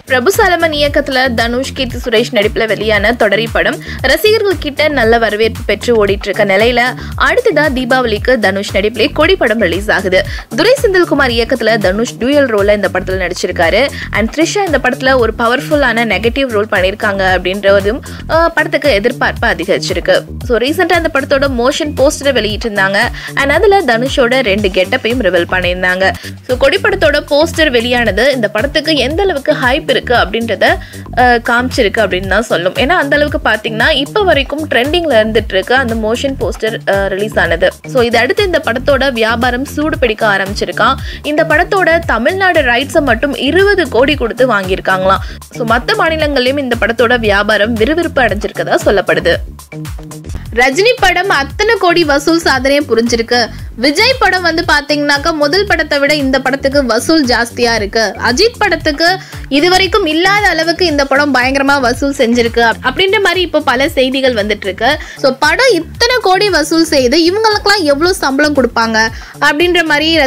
பிரபு சாலமன் இயக்கத்துல தனுஷ் கீர்த்தி சுரேஷ் நடிப்புல வெளியான தொடரி படம் ரசிகர்கள் கிட்ட நல்ல வரவேற்பு பெற்று ஓடிட்டு இருக்க நிலையில அடுத்ததா தீபாவளிக்கு தனுஷ் நடிப்பிலே கொடி படம் ரிலீஸ் ஆகுது துரை செந்தில்குமார் இயக்கத்துல தனுஷ் டூயல் ரோல இந்த படத்துல நடிச்சிருக்காரு அண்ட் த்ரிஷா இந்த படத்துல ஒரு பவர்ஃபுல்லான நெகட்டிவ் ரோல் பண்ணியிருக்காங்க அப்படின்றதும் அஹ், படத்துக்கு எதிர்பார்ப்பு அதிகரிச்சிருக்கு ஸோ ரீசெண்டாக இந்த படத்தோட மோஷன் போஸ்டரை வெளியிட்டிருந்தாங்க அண்ட் அதில் தனுஷோட ரெண்டு கெட்டப்பையும் ரிவீல் பண்ணியிருந்தாங்க ஸோ கொடி படத்தோட போஸ்டர் வெளியானது இந்த படத்துக்கு எந்த அளவுக்கு ஹைப் இருக்கு அப்படின்றத அஹ், காமிச்சிருக்கு அப்படின்னு தான் சொல்லும் ஏன்னா அந்த அளவுக்கு பார்த்தீங்கன்னா இப்போ வரைக்கும் ட்ரெண்டிங்ல இருந்துட்டு இருக்கு அந்த மோஷன் போஸ்டர் ரிலீஸ் ஆனது ஸோ இதை அடுத்து இந்த படத்தோட வியாபாரம் சூடு பிடிக்க ஆரம்பிச்சிருக்கான் இந்த படத்தோட தமிழ்நாடு ரைட்ஸை மட்டும் இருபது கோடி கொடுத்து வாங்கியிருக்காங்களாம் ஸோ மற்ற மாநிலங்கள்லயும் இந்த படத்தோட வியாபாரம் விறுவிறுப்பு அடைஞ்சிருக்கதா சொல்லப்படுது ரஜினி படம் அத்தனை கோடி வசூல் சாதனையை புரிஞ்சிருக்கு விஜய் படம் வந்து பாத்தீங்கன்னாக்கா முதல் படத்தை விட இந்த படத்துக்கு வசூல் ஜாஸ்தியா இருக்கு அஜித் படத்துக்கு இதுவரைக்கும் இல்லாத அளவுக்கு இந்த படம் பயங்கரமா வசூல் செஞ்சிருக்கு அப்~ அப்படின்ற மாதிரி இப்போ பல செய்திகள் வந்துட்டு இருக்கு ஸோ படம் இத்தனை கோடி வசூல் செய்து இவங்களுக்கெல்லாம் எவ்வளவு சம்பளம் கொடுப்பாங்க அப்படின்ற மாதிரி